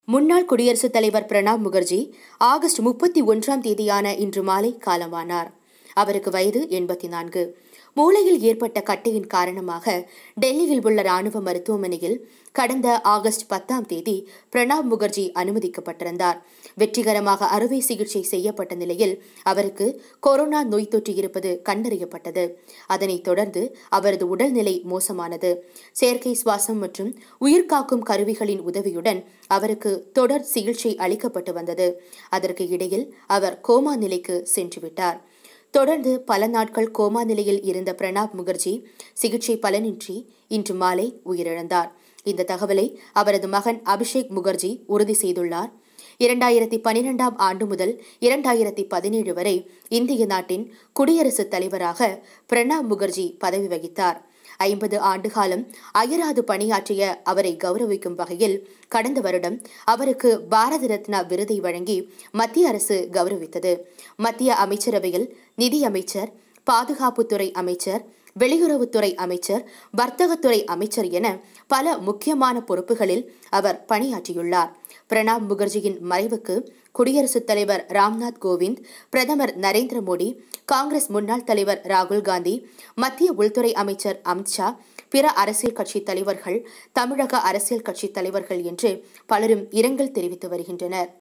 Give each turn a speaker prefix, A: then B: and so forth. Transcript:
A: முன்னாள் குடியரசுத் தலைவர் பிரணாப் முகர்ஜி ஆகஸ்ட் முப்பத்தி ஒன்றாம் தேதியான இன்று மாலை காலமானார் அவருக்கு வயது எண்பத்தி நான்கு மூளையில் ஏற்பட்ட கட்டையின் காரணமாக டெல்லியில் உள்ள ராணுவ மருத்துவமனையில் கடந்த ஆகஸ்ட் பத்தாம் தேதி பிரணாப் முகர்ஜி அனுமதிக்கப்பட்டிருந்தார் வெற்றிகரமாக அறுவை சிகிச்சை செய்யப்பட்ட நிலையில் அவருக்கு கொரோனா நோய் தொற்று இருப்பது கண்டறியப்பட்டது அதனைத் தொடர்ந்து அவரது உடல்நிலை மோசமானது செயற்கை சுவாசம் மற்றும் உயிர்காக்கும் கருவிகளின் உதவியுடன் அவருக்கு தொடர் சிகிச்சை அளிக்கப்பட்டு வந்தது அதற்கு இடையில் அவர் கோமா நிலைக்கு சென்றுவிட்டார் தொடர்ந்து பல நாட்கள் கோமா நிலையில் இருந்த பிரணாப் முகர்ஜி சிகிச்சை பலனின்றி இன்று மாலை உயிரிழந்தார் இந்த தகவலை அவரது மகன் அபிஷேக் முகர்ஜி உறுதி செய்துள்ளார் இரண்டாயிரத்தி பனிரெண்டாம் ஆண்டு முதல் இரண்டாயிரத்தி பதினேழு வரை இந்திய நாட்டின் குடியரசுத் தலைவராக பிரணாப் முகர்ஜி பதவி வகித்தார் ஐம்பது ஆண்டு காலம் அயராது பணியாற்றிய அவரை கௌரவிக்கும் வகையில் கடந்த வருடம் அவருக்கு பாரத ரத்னா விருதை வழங்கி மத்திய அரசு கௌரவித்தது மத்திய அமைச்சரவையில் நிதி அமைச்சர் பாதுகாப்புத்துறை அமைச்சர் வெளியுறவுத்துறை அமைச்சர் வர்த்தகத்துறை அமைச்சர் என பல முக்கியமான பொறுப்புகளில் அவர் பணியாற்றியுள்ளார் பிரணாப் முகர்ஜியின் மறைவுக்கு குடியரசுத் தலைவர் ராம்நாத் கோவிந்த் பிரதமர் நரேந்திர மோடி காங்கிரஸ் முன்னாள் தலைவர் ராகுல் காந்தி மத்திய உள்துறை அமைச்சர் அமித்ஷா பிற அரசியல் கட்சி தலைவர்கள் தமிழக அரசியல் கட்சி தலைவர்கள் என்று பலரும் இரங்கல் தெரிவித்து வருகின்றனர்